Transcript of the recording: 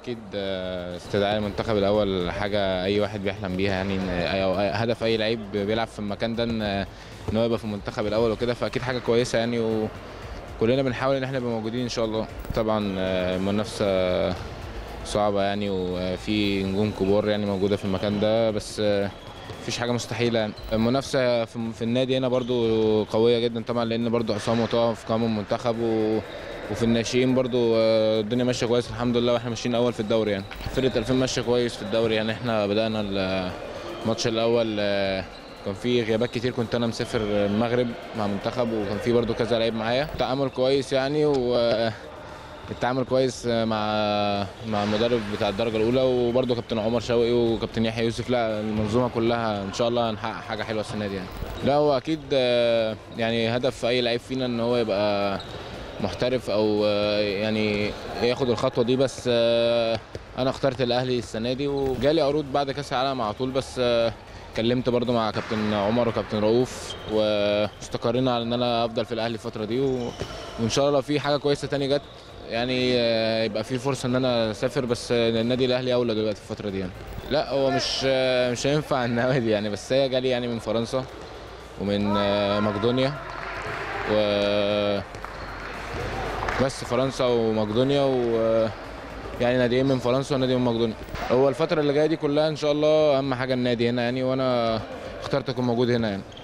اكيد آه، استدعاء المنتخب الاول حاجه اي واحد بيحلم بيها يعني إن- او هدف اي لعيب بيلعب في المكان ده ان إن هو يبقى في المنتخب الاول وكده فاكيد حاجه كويسه يعني وكلنا بنحاول ان احنا نبقى موجودين ان شاء الله طبعا آه، المنافسه صعبه يعني وفي نجوم كبار يعني موجوده في المكان ده بس آه، مفيش حاجه مستحيله يعني المنافسه في في النادي هنا برضو قويه جدا طبعا لان برضو عصام وطه في قائمه المنتخب و وفي الناشئين برضو آه، الدنيا ماشيه كويس الحمد لله واحنا ماشيين اول في الدوري يعني فرقه 2000 ماشيه كويس في الدوري يعني احنا بدانا الماتش الاول آه، كان في غيابات كتير كنت انا مسافر المغرب مع منتخب وكان في برضو كذا لعيب معايا تعامل كويس يعني و التعامل كويس مع مع المدرب بتاع الدرجه الاولى وبرضه كابتن عمر شوقي وكابتن يحيى يوسف لا المنظومه كلها ان شاء الله هنحقق حاجه حلوه السنه دي يعني لا هو اكيد آه، يعني هدف اي لعيب فينا ان هو يبقى محترف او آه، يعني ياخد الخطوه دي بس آه، انا اخترت الاهلي السنه دي وجالي عروض بعد كاس العالم على طول بس آه، كلمت برضو مع كابتن عمر وكابتن رؤوف واستقرينا على ان انا افضل في الاهلي الفتره دي و... وان شاء الله في حاجه كويسه تاني جت يعني آه، يبقى في فرصه ان انا اسافر بس آه، النادي الاهلي اولى دلوقتي في الفتره دي يعني لا هو مش آه، مش هينفع النوادي يعني بس هي جالي يعني من فرنسا ومن آه، مقدونيا و بس فرنسا ومقدونيا و يعني ناديين من فرنسا ونادي من مقدونيا هو الفترة اللي جاية دي كلها إن شاء الله أهم حاجة النادي هنا يعني وأنا اخترت أكون موجود هنا يعني